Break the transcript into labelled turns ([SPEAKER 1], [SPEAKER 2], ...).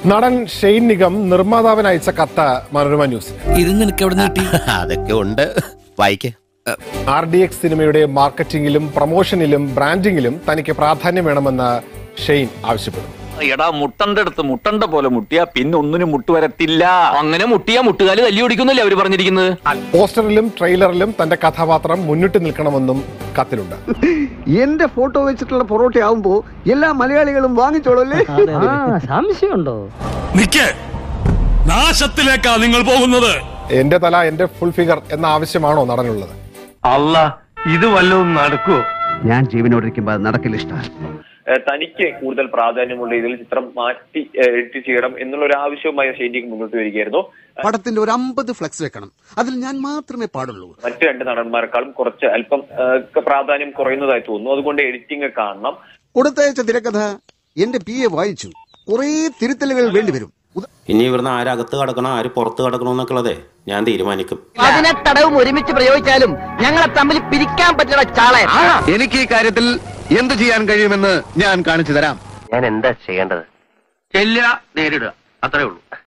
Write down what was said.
[SPEAKER 1] നടൻ ഷെയ്ൻ നിഗം നിർമ്മാതാവിന് അയച്ച കത്ത് മനോരമ ന്യൂസ്
[SPEAKER 2] ഇത് നിനക്ക് എവിടെ നീട്ടി
[SPEAKER 3] അതൊക്കെ ഉണ്ട് വായിക്കേ
[SPEAKER 1] ആർ ഡി എക്സ് സിനിമയുടെ മാർക്കറ്റിംഗിലും പ്രൊമോഷനിലും ബ്രാൻഡിംഗിലും തനിക്ക് പ്രാധാന്യം വേണമെന്ന് ഷെയ്ൻ ആവശ്യപ്പെടുന്നു
[SPEAKER 4] എടാ മുട്ടന്റെ അടുത്ത് മുട്ടണ്ട പോലെ മുട്ടിയാ പിന്നെ ഒന്നിനും മുട്ടുവരത്തില്ല
[SPEAKER 5] അങ്ങനെ മുട്ടിയാ മുട്ടുകാല് തല്ലി ഓടിക്കുന്നല്ലേ അവര് പറഞ്ഞിരിക്കുന്നത്
[SPEAKER 1] പോസ്റ്ററിലും ട്രെയിലറിലും തന്റെ കഥാപാത്രം മുന്നിട്ട് നിൽക്കണമെന്നും കത്തിലുണ്ട്
[SPEAKER 6] എന്റെ ഫോട്ടോ വെച്ചിട്ടുള്ള പൊറോട്ട ആവുമ്പോ എല്ലാ മലയാളികളും വാങ്ങിച്ചോളല്ലേ
[SPEAKER 7] സംശയമുണ്ടോ
[SPEAKER 2] നിക്ക് നാശത്തിലേക്കാ നിങ്ങൾ പോകുന്നത്
[SPEAKER 1] എന്റെ തല എന്റെ ഫുൾ ഫിഗർ എന്ന ആവശ്യമാണോ നടനുള്ളത്
[SPEAKER 8] അല്ല ഇത് വല്ലതും നടക്കുവോ
[SPEAKER 6] ഞാൻ ജീവനോടിരിക്കുമ്പോ അത് നടക്കില്ല ഇഷ്ട
[SPEAKER 9] ഏഹ് തനിക്ക് കൂടുതൽ പ്രാധാന്യമുള്ള ഇതിൽ ചിത്രം മാറ്റി എഡിറ്റ് ചെയ്യണം എന്നുള്ള ഒരു ആവശ്യവുമായി ഷെയ്ഡിക്ക് മുന്നോട്ട് വരികയായിരുന്നു
[SPEAKER 10] പടത്തിന്റെ ഒരു അമ്പത് ഫ്ലെക്സ് വെക്കണം അതിൽ ഞാൻ മാത്രമേ പാടുള്ളൂ
[SPEAKER 9] മറ്റു രണ്ട് നടന്മാരെക്കാളും കുറച്ച് അല്പം ഏഹ് പ്രാധാന്യം കുറയുന്നതായി തോന്നുന്നു അതുകൊണ്ട് എഡിറ്റിംഗ് കാണണം
[SPEAKER 10] കൊടുത്തയച്ച തിരക്കഥ എന്റെ പി എ വായിച്ചു കുറേ തിരുത്തലുകൾ വേണ്ടിവരും ഉദാ-
[SPEAKER 3] ഇനി ഇവിടുന്ന് ആരകത്ത് കിടക്കണം ആര് പുറത്ത് കിടക്കണം എന്നൊക്കെ ഉള്ളതേ ഞാൻ തീരുമാനിക്കും
[SPEAKER 7] പതിനെട്ടടവും ഒരുമിച്ച് പ്രയോഗിച്ചാലും ഞങ്ങളെ തമ്മിൽ പിരിക്കാൻ പറ്റുന്ന ചാള
[SPEAKER 6] എനിക്ക് ഈ കാര്യത്തിൽ എന്ത് ചെയ്യാൻ കഴിയുമെന്ന് ഞാൻ കാണിച്ചു തരാം
[SPEAKER 8] ഞാൻ എന്താ ചെയ്യേണ്ടത് ചെല്ലുക നേരിടുക അത്രേ ഉള്ളൂ